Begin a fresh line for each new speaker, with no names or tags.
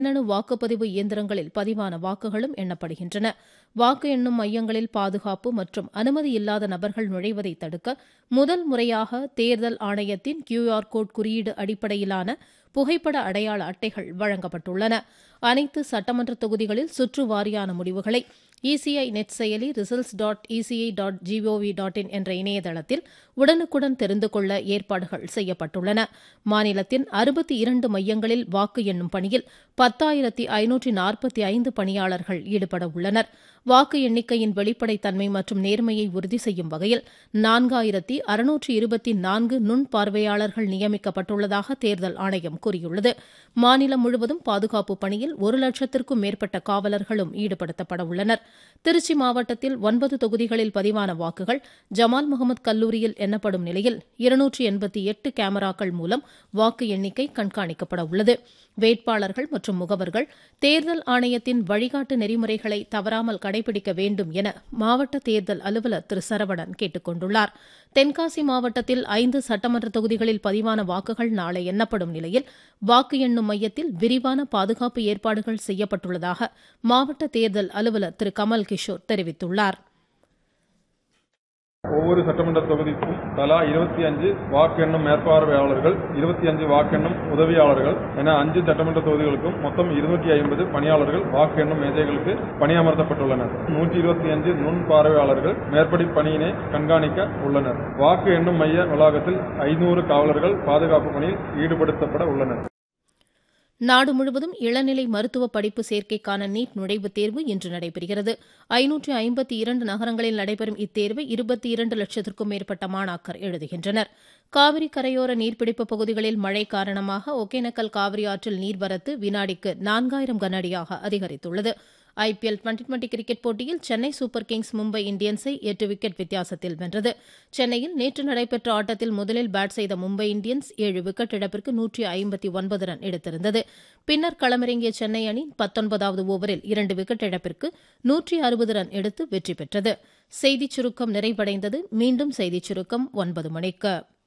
மின்னணு வாக்குப்பதிவு இயந்திரங்களில் பதிவான வாக்குகளும் எண்ணப்படுகின்றன வாக்கு எண்ணும் மையங்களில் பாதுகாப்பு மற்றும் அனுமதி இல்லாத நபர்கள் நுழைவதை தடுக்க முதல் முறையாக தேர்தல் ஆணையத்தின் கியூஆர் கோட் குறியீடு அடிப்படையிலான புகைப்பட அடையாள அட்டைகள் வழங்கப்பட்டுள்ளன அனைத்து சட்டமன்ற தொகுதிகளில் சுற்று வாரியான முடிவுகளை இசிஐ நெட் செயலி results dot ECI dot GOV dot in என்ற இணையதளத்தில் உடனுக்குடன் தெரிந்து கொள்ள ஏற்பாடுகள் செய்யப்பட்டுள்ளன மாநிலத்தின் அறுபத்தி இரண்டு மையங்களில் வாக்கு எண்ணும் பணியில் பத்தாயிரத்தி ஐநூற்றி நாற்பத்தி ஐந்து பணியாளர்கள் ஈடுபட உள்ளனர் வாக்கு எண்ணிக்கையின் வெளிப்படைத்தன்மை மற்றும் நேர்மையை உறுதி செய்யும் வகையில் நான்காயிரத்தி அறுநூற்றி இருபத்தி நான்கு நுண் பார்வையாளர்கள் நியமிக்கப்பட்டுள்ளதாக தேர்தல் ஆணையம் கூறியுள்ளது மாநிலம் முழுவதும் பாதுகாப்பு பணியில் ஒரு லட்சத்திற்கும் மேற்பட்ட காவலர்களும் ஈடுபடுத்தப்பட உள்ளனர் திருச்சி மாவட்டத்தில் ஒன்பது தொகுதிகளில் பதிவான வாக்குகள் ஜமால் முகமது கல்லூரியில் எண்ணப்படும் நிலையில் இருநூற்றி எண்பத்தி எட்டு கேமராக்கள் மூலம் வாக்கு எண்ணிக்கை கண்காணிக்கப்பட உள்ளது வேட்பாளர்கள் மற்றும் முகவர்கள் தேர்தல் ஆணையத்தின் வழிகாட்டு நெறிமுறைகளை தவறாமல் கடைபிடிக்க வேண்டும் என மாவட்ட தேர்தல் அலுவலர் திரு சரவணன் கேட்டுக் கொண்டுள்ளார் தென்காசி மாவட்டத்தில் ஐந்து சட்டமன்ற தொகுதிகளில் பதிவான வாக்குகள் நாளை எண்ணப்படும் நிலையில் வாக்கு எண்ணும் மையத்தில் விரிவான பாதுகாப்பு ஏற்பாடுகள் செய்யப்பட்டுள்ளதாக மாவட்ட தேர்தல் அலுவலர் திரு கமல் கிஷோர் தெரிவித்துள்ளார்
ஒவ்வொரு சட்டமன்ற தொகுதிக்கும் தலா இருபத்தி அஞ்சு வாக்கு எண்ணும் மேற்பார்வையாளர்கள் இருபத்தி அஞ்சு வாக்கெண்ணும் உதவியாளர்கள் என அஞ்சு சட்டமன்ற தொகுதிகளுக்கும் மொத்தம் இருநூற்றி ஐம்பது பணியாளர்கள் வாக்கு எண்ணும் மேஜைகளுக்கு பணியமர்த்தப்பட்டுள்ளனர் நூற்றி இருபத்தி அஞ்சு நுண் பார்வையாளர்கள் மேற்படி பணியினை கண்காணிக்க உள்ளனர் வாக்கு எண்ணும் மைய வளாகத்தில் ஐநூறு காவலர்கள் பாதுகாப்பு பணியில் ஈடுபடுத்தப்பட உள்ளனர்
நாடு முழுவதும் இளநிலை மருத்துவ படிப்பு சேர்க்கைக்கான நீட் நுழைவுத் தேர்வு இன்று நடைபெறுகிறது ஐநூற்று ஐம்பத்தி இரண்டு நகரங்களில் நடைபெறும் இத்தேர்வை இருபத்தி இரண்டு லட்சத்திற்கும் மேற்பட்ட மாணாக்கர் எழுதுகின்றனர் காவிரி கரையோர நீர்பிடிப்பு பகுதிகளில் மழை காரணமாக ஒகேனக்கல் காவிரி ஆற்றில் நீர்வரத்து வினாடிக்கு நான்காயிரம் கன அடியாக அதிகரித்துள்ளது ஐபிஎல் டுவெண்டி டுவெண்டி கிரிக்கெட் போட்டியில் சென்னை சூப்பர் கிங்ஸ் மும்பை இந்தியன்ஸை எட்டு விக்கெட் வித்தியாசத்தில் வென்றது சென்னையில் நேற்று நடைபெற்ற ஆட்டத்தில் முதலில் பேட் செய்த மும்பை இந்தியன்ஸ் ஏழு விக்கெட் இழப்பிற்கு நூற்றி ஐம்பத்தி ஒன்பது ரன் எடுத்திருந்தது பின்னர் களமிறங்கிய சென்னை அணி பத்தொன்பதாவது ஓவரில் இரண்டு விக்கெட் இழப்பிற்கு நூற்றி அறுபது ரன் எடுத்து வெற்றி பெற்றது செய்திச் சுருக்கம் நிறைவடைந்தது மீண்டும் செய்திச் சுருக்கம் ஒன்பது மணிக்கு